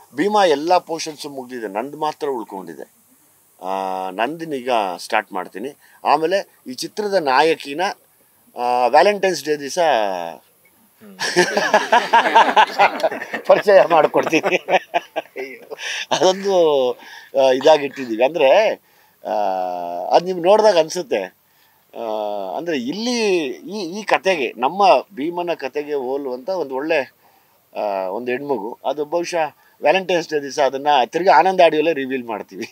ಭೀಮಾ ಎಲ್ಲ ಪೋರ್ಷನ್ಸು ಮುಗ್ದಿದೆ ನಂದು ಮಾತ್ರ ಉಳ್ಕೊಂಡಿದೆ ಆ, ನಂದನೀಗ ಸ್ಟಾರ್ಟ್ ಮಾಡ್ತೀನಿ ಆಮೇಲೆ ಈ ಚಿತ್ರದ ನಾಯಕಿನ ವ್ಯಾಲೆಂಟೈನ್ಸ್ ಡೇ ದಿವಸ ಪರಿಚಯ ಮಾಡಿಕೊಡ್ತೀನಿ ಅದೊಂದು ಆ, ಇದಾಗಿಟ್ಟಿದ್ದೀವಿ ಅಂದರೆ ಅದು ನೀವು ನೋಡಿದಾಗ ಅನಿಸುತ್ತೆ ಅಂದರೆ ಇಲ್ಲಿ ಈ ಈ ಕತೆಗೆ ನಮ್ಮ ಭೀಮನ ಕತೆಗೆ ಹೋಲುವಂಥ ಒಂದು ಒಳ್ಳೆ ಆ, ಒಂದು ಹೆಣ್ಮಗು ಅದು ಬಹುಶಃ ವ್ಯಾಲೆಂಟೈನ್ಸ್ ಡೇ ದಿವಸ ಅದನ್ನು ತಿರ್ಗಿ ಆನಂದ ಆಡಿಯೋಲ್ಲೇ ರಿವೀಲ್ ಮಾಡ್ತೀವಿ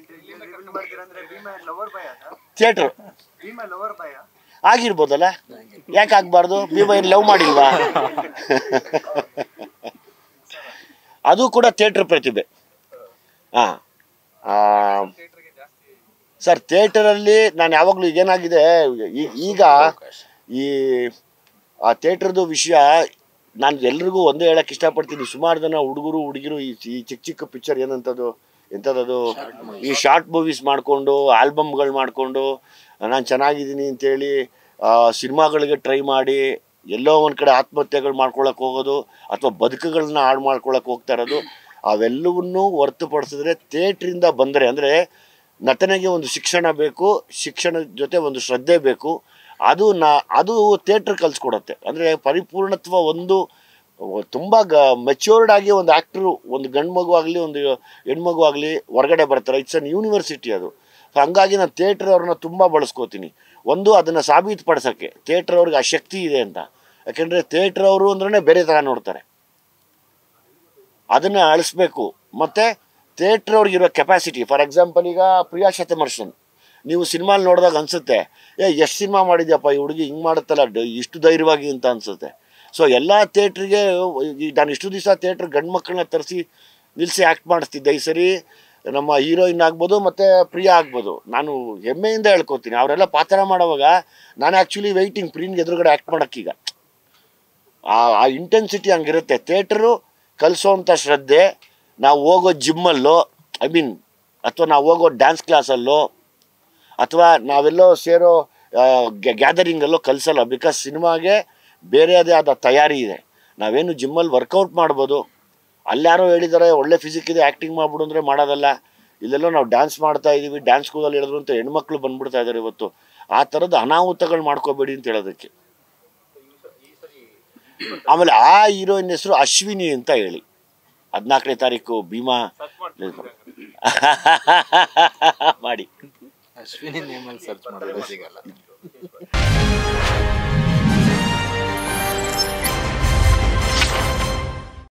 ಥಿಯೇಟ್ರ್ ಆಗಿರ್ಬೋದಲ್ಲ ಯಾಕೆ ಆಗ್ಬಾರ್ದು ಭೀಮ ಏನು ಲವ್ ಮಾಡಿಲ್ವಾ ಅದು ಕೂಡ ಥಿಯೇಟ್ರ್ ಪ್ರತಿಭೆ ಹಾಂ ಸರ್ ಥಿಯೇಟರಲ್ಲಿ ನಾನು ಯಾವಾಗಲೂ ಏನಾಗಿದೆ ಈ- ಈಗ ಈ ಆ ಥಿಯೇಟ್ರದ್ದು ವಿಷಯ ನಾನು ಎಲ್ರಿಗೂ ಒಂದೇ ಹೇಳಕ್ಕೆ ಇಷ್ಟಪಡ್ತೀನಿ ಸುಮಾರು ಜನ ಹುಡುಗರು ಹುಡುಗಿರು ಈ ಈ ಚಿಕ್ಕ ಚಿಕ್ಕ ಪಿಕ್ಚರ್ ಏನಂತದ್ದು ಎಂಥದ್ದು ಈ ಶಾರ್ಟ್ ಮೂವೀಸ್ ಮಾಡಿಕೊಂಡು ಆಲ್ಬಮ್ಗಳು ಮಾಡಿಕೊಂಡು ನಾನು ಚೆನ್ನಾಗಿದ್ದೀನಿ ಅಂತೇಳಿ ಸಿನಿಮಾಗಳಿಗೆ ಟ್ರೈ ಮಾಡಿ ಎಲ್ಲೋ ಒಂದು ಕಡೆ ಆತ್ಮಹತ್ಯೆಗಳು ಮಾಡ್ಕೊಳಕ್ಕೆ ಹೋಗೋದು ಅಥವಾ ಬದುಕುಗಳನ್ನ ಹಾಳು ಮಾಡ್ಕೊಳಕ್ಕೆ ಹೋಗ್ತಾ ಇರೋದು ಅವೆಲ್ಲವನ್ನೂ ಹೊರತುಪಡಿಸಿದ್ರೆ ಥಿಯೇಟ್ರಿಂದ ಬಂದರೆ ಅಂದರೆ ನಟನೆಗೆ ಒಂದು ಶಿಕ್ಷಣ ಬೇಕು ಶಿಕ್ಷಣದ ಜೊತೆ ಒಂದು ಶ್ರದ್ಧೆ ಬೇಕು ಅದು ನಾ ಅದು ಥಿಯೇಟ್ರ್ ಕಲಿಸ್ಕೊಡತ್ತೆ ಅಂದರೆ ಪರಿಪೂರ್ಣತ್ವ ಒಂದು ತುಂಬ ಗ ಮೆಚ್ಯೂರ್ಡ್ ಆಗಿ ಒಂದು ಆ್ಯಕ್ಟ್ರು ಒಂದು ಗಂಡು ಮಗು ಆಗಲಿ ಒಂದು ಹೆಣ್ಮಗು ಆಗಲಿ ಹೊರಗಡೆ ಬರ್ತಾರೆ ಇಟ್ಸ್ ಅನ್ ಯೂನಿವರ್ಸಿಟಿ ಅದು ಸೊ ಹಂಗಾಗಿ ನಾನು ಥಿಯೇಟ್ರ್ ಅವ್ರನ್ನ ತುಂಬ ಬಳಸ್ಕೋತೀನಿ ಒಂದು ಅದನ್ನು ಸಾಬೀತುಪಡಿಸೋಕ್ಕೆ ಥಿಯೇಟ್ರ್ ಅವ್ರಿಗೆ ಆ ಶಕ್ತಿ ಇದೆ ಅಂತ ಯಾಕೆಂದರೆ ಥಿಯೇಟ್ರ್ ಅವರು ಅಂದ್ರೆ ಬೇರೆ ಥರ ನೋಡ್ತಾರೆ ಅದನ್ನು ಅಳಿಸ್ಬೇಕು ಮತ್ತು ಥಿಯೇಟ್ರ್ ಅವ್ರಿಗಿರೋ ಕೆಪಾಸಿಟಿ ಫಾರ್ ಎಕ್ಸಾಂಪಲ್ ಈಗ ಪ್ರಿಯಾ ಶತಮರ್ಷನ್ ನೀವು ಸಿನಿಮಾಲ್ ನೋಡಿದಾಗ ಅನಿಸುತ್ತೆ ಏ ಎಷ್ಟು ಸಿನಿಮಾ ಮಾಡಿದ್ಯಪ್ಪ ಈ ಹುಡುಗಿ ಹಿಂಗೆ ಮಾಡುತ್ತಲ್ಲ ಡ- ಇಷ್ಟು ಧೈರ್ಯವಾಗಿ ಅಂತ ಅನಿಸುತ್ತೆ ಸೊ ಎಲ್ಲ ಥಿಯೇಟ್ರಿಗೆ ಈಗ ನಾನು ಇಷ್ಟು ದಿವಸ ಥಿಯೇಟ್ರ್ ಗಂಡು ಮಕ್ಕಳನ್ನ ತರಿಸಿ ನಿಲ್ಲಿಸಿ ಆ್ಯಕ್ಟ್ ಮಾಡಿಸ್ತಿದ್ದೆ ಈ ಸರಿ ನಮ್ಮ ಹೀರೋಯಿನ್ ಆಗ್ಬೋದು ಮತ್ತು ಪ್ರಿಯಾ ಆಗ್ಬೋದು ನಾನು ಹೆಮ್ಮೆಯಿಂದ ಹೇಳ್ಕೊತೀನಿ ಅವರೆಲ್ಲ ಪಾತ್ರ ಮಾಡೋವಾಗ ನಾನು ಆ್ಯಕ್ಚುಲಿ ವೆಯ್ಟಿಂಗ್ ಪ್ರೀನ್ಗೆ ಎದುರುಗಡೆ ಆ್ಯಕ್ಟ್ ಮಾಡೋಕ್ಕೀಗ ಆ ಆ ಇಂಟೆನ್ಸಿಟಿ ಹಂಗಿರುತ್ತೆ ಥಿಯೇಟ್ರು ಕಲಿಸೋವಂಥ ಶ್ರದ್ಧೆ ನಾವು ಹೋಗೋ ಜಿಮ್ಮಲ್ಲೋ ಐ ಮೀನ್ ಅಥವಾ ನಾವು ಹೋಗೋ ಡ್ಯಾನ್ಸ್ ಕ್ಲಾಸಲ್ಲೋ ಅಥವಾ ನಾವೆಲ್ಲೋ ಸೇರೋ ಗ್ಯಾದರಿಂಗಲ್ಲೋ ಕಲಿಸಲ್ಲ ಬಿಕಾಸ್ ಸಿನಿಮಾಗೆ ಬೇರೆಯದೇ ಆದ ತಯಾರಿ ಇದೆ ನಾವೇನು ಜಿಮ್ಮಲ್ಲಿ ವರ್ಕೌಟ್ ಮಾಡ್ಬೋದು ಅಲ್ಲಾರೋ ಹೇಳಿದ್ದಾರೆ ಒಳ್ಳೆ ಫಿಸಿಕ್ ಇದೆ ಆ್ಯಕ್ಟಿಂಗ್ ಮಾಡ್ಬಿಡು ಅಂದರೆ ಮಾಡೋದಲ್ಲ ಇಲ್ಲೆಲ್ಲೋ ನಾವು ಡ್ಯಾನ್ಸ್ ಮಾಡ್ತಾ ಇದ್ದೀವಿ ಡ್ಯಾನ್ಸ್ ಸ್ಕೂಲಲ್ಲಿ ಹೇಳಿದ್ರು ಅಂತ ಹೆಣ್ಮಕ್ಳು ಬಂದ್ಬಿಡ್ತಾ ಇದ್ದಾರೆ ಇವತ್ತು ಆ ಥರದ ಅನಾಹುತಗಳು ಮಾಡ್ಕೋಬೇಡಿ ಅಂತ ಹೇಳೋದಕ್ಕೆ ಆಮೇಲೆ ಆ ಹೀರೋಯಿನ್ ಹೆಸರು ಅಶ್ವಿನಿ ಅಂತ ಹೇಳಿ ಹದಿನಾಲ್ಕನೇ ತಾರೀಕು ಭೀಮಾ ಮಾಡಿ ಅಶ್ವಿನಿ ನೇಮಲ್ಲಿ ಸರ್ಚ್ ಮಾಡಿದ್ರೆ ಸಿಗಲ್ಲ